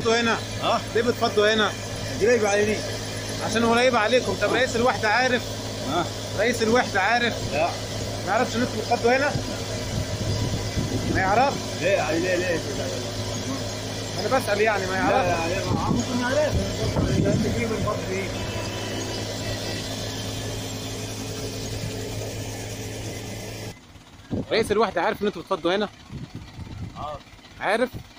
بتفضوا هنا ها ليه بتفضوا هنا دي بايبه عليني عشان قريبه عليكم طب رئيس الوحده عارف ها رئيس الوحده عارف لا ما يعرفش ان انتوا بتفضوا هنا ما يعرفش ليه علي ليه ليه انا بسال يعني ما لا يعرفش لا عليه ما ممكن يعرف انت تجيب الفضل ايه رئيس الوحده عارف ان انتوا بتفضوا هنا اه عارف